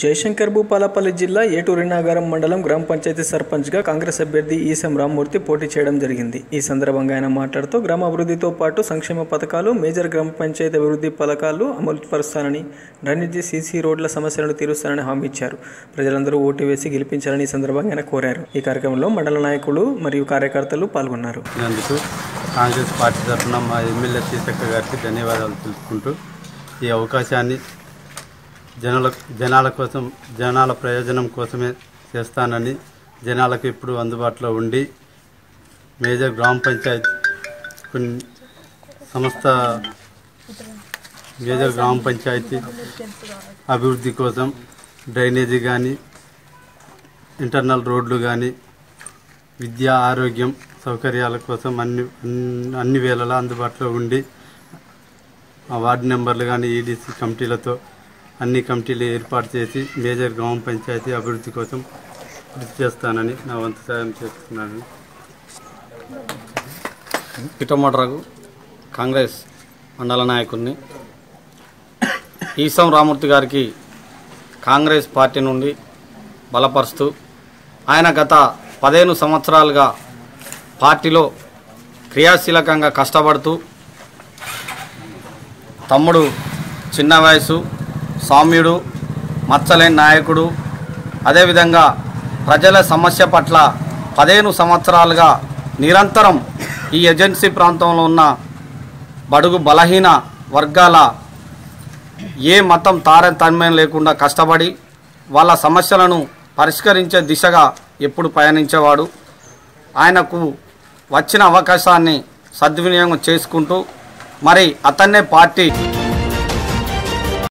జయశంకర్ భూపాలపల్లి జిల్లా ఏటూరి నాగారం మండలం గ్రామ పంచాయతీ సర్పంచ్గా కాంగ్రెస్ అభ్యర్థి ఈసం రామ్మూర్తి పోటీ చేయడం జరిగింది ఈ సందర్భంగా ఆయన మాట్లాడుతూ గ్రామ అభివృద్ధితో పాటు సంక్షేమ పథకాలు మేజర్ గ్రామ పంచాయతీ అభివృద్ధి పథకాలు అమలు పరుస్తానని డ్రైనేజీ సీసీ రోడ్ల సమస్యలను తీరుస్తానని హామీ ఇచ్చారు ప్రజలందరూ ఓటు వేసి గెలిపించాలని ఈ సందర్భంగా ఆయన కోరారు ఈ కార్యక్రమంలో మండల నాయకులు మరియు కార్యకర్తలు పాల్గొన్నారు ఇచ్చినందుకు కాంగ్రెస్ పార్టీ తరఫున మా ఎమ్మెల్యే సీతక్క గారికి ధన్యవాదాలు తెలుపుకుంటూ ఈ అవకాశాన్ని జనాల జనాల కోసం జనాల ప్రయోజనం కోసమే చేస్తానని జనాలకు ఇప్పుడు అందుబాటులో ఉండి మేజర్ గ్రామ పంచాయత్ కొన్ని సంస్థ మేజర్ గ్రామ పంచాయతీ అభివృద్ధి కోసం డ్రైనేజీ కానీ ఇంటర్నల్ రోడ్లు కానీ విద్య ఆరోగ్యం సౌకర్యాల కోసం అన్ని అన్ని- అన్ని వేళలా అందుబాటులో ఉండి ఆ వార్డు నెంబర్లు కానీ ఈడీసీ కమిటీలతో అన్ని కమిటీలు ఏర్పాటు చేసి మేజర్ గ్రామ పంచాయతీ అభివృద్ధి కోసం కృషి చేస్తానని నా వంతు సాయం చేస్తున్నాను పిట్టమోటరకు కాంగ్రెస్ మండల నాయకుడిని ఈసం రామూర్తి గారికి కాంగ్రెస్ పార్టీ నుండి బలపరుస్తూ ఆయన గత పదిహేను సంవత్సరాలుగా పార్టీలో క్రియాశీలకంగా కష్టపడుతూ తమ్ముడు చిన్న వయసు సౌమ్యుడు మచ్చలేని నాయకుడు అదేవిధంగా ప్రజల సమస్య పట్ల పదిహేను సంవత్సరాలుగా నిరంతరం ఈ ఏజెన్సీ ప్రాంతంలో ఉన్న బడుగు బలహీన వర్గాల ఏ మతం తారతమ్యం లేకుండా కష్టపడి వాళ్ళ సమస్యలను పరిష్కరించే దిశగా ఎప్పుడు పయనించేవాడు ఆయనకు వచ్చిన అవకాశాన్ని సద్వినియోగం చేసుకుంటూ మరి అతన్నే పార్టీ